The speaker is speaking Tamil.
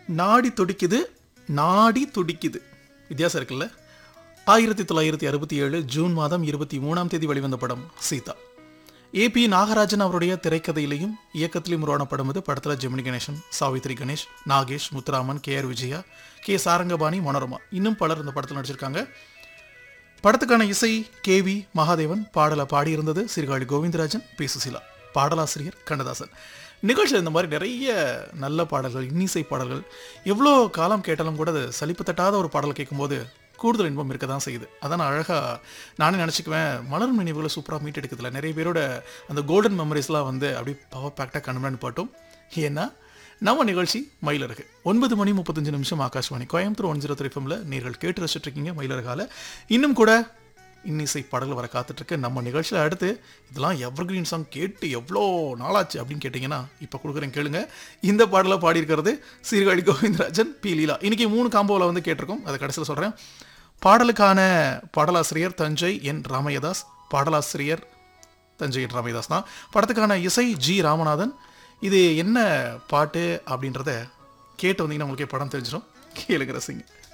நாடி துடிக்குது நாடி துடிக்குது வித்தியாசம் இருக்குல்ல ஆயிரத்தி தொள்ளாயிரத்தி அறுபத்தி ஏழு ஜூன் மாதம் இருபத்தி மூணாம் தேதி வெளிவந்த படம் சீதா ஏபி நாகராஜன் அவருடைய திரைக்கதையிலையும் இயக்கத்திலையும் உருவான படம் இது படத்தில் Gemini Ganesan Savitri Ganesh Nagesh Muthuraman K R Vijaya K Sarangapani Manorama இன்னும் பலர் இந்த படத்தில் நடிச்சிருக்காங்க படத்துக்கான இசை கேவி மகாதேவன் பாடலை பாடியிருந்தது சீர்காழி கோவிந்தராஜன் பி சுசிலா பாடலாசிரியர் கண்ணதாசன் நிகழ்ச்சியில் இந்த மாதிரி நிறைய நல்ல பாடல்கள் இன்னிசை பாடல்கள் எவ்வளோ காலம் கேட்டாலும் கூட அது சலிப்பு தட்டாத ஒரு பாடல் கேட்கும்போது கூடுதல் இன்பம் இருக்க தான் செய்யுது அதான் நான் அழகாக நானே நினச்சிக்குவேன் மலர் நினைவுகளை சூப்பராக மீட் எடுக்கிறதுல நிறைய பேரோட அந்த கோல்டன் மெமரிஸ்லாம் வந்து அப்படி பவர் பேக்டாக கண்முன்னாடி பாட்டும் ஏன்னா நம்ம நிகழ்ச்சி மயிலருகு ஒன்பது மணி முப்பத்தஞ்சு நிமிஷம் Akashvani Coimbatore one zero three நீங்கள் கேட்டு ரசிச்சுட்டு இருக்கீங்க மயிலருகால இன்னும் கூட இன்னிசை பாடல்கள் வர காத்துட்டு இருக்கு நம்ம நிகழ்ச்சியில் அடுத்து இதெல்லாம் எவர்கிரீன் சாங் கேட்டு எவ்வளோ நாளாச்சு அப்படின்னு கேட்டிங்கன்னா இப்போ கொடுக்குறேன் கேளுங்க இந்த பாடலை பாடியிருக்கிறது சீர்காழி கோவிந்தராஜன் பி லீலா இன்னைக்கு மூணு காம்போவில் வந்து கேட்டிருக்கோம் அதை கடைசியில் சொல்கிறேன் பாடலுக்கான பாடலாசிரியர் தஞ்சை என் ராமையதாஸ் பாடலாசிரியர் தஞ்சை என் ராமையதாஸ் தான் படத்துக்கான இசை ஜி ராமநாதன் இது என்ன பாட்டு அப்படின்றத கேட்டு வந்தீங்கன்னா உங்களுக்கே படம் தெரிஞ்சிடும் கேளுங்க ரசிங்க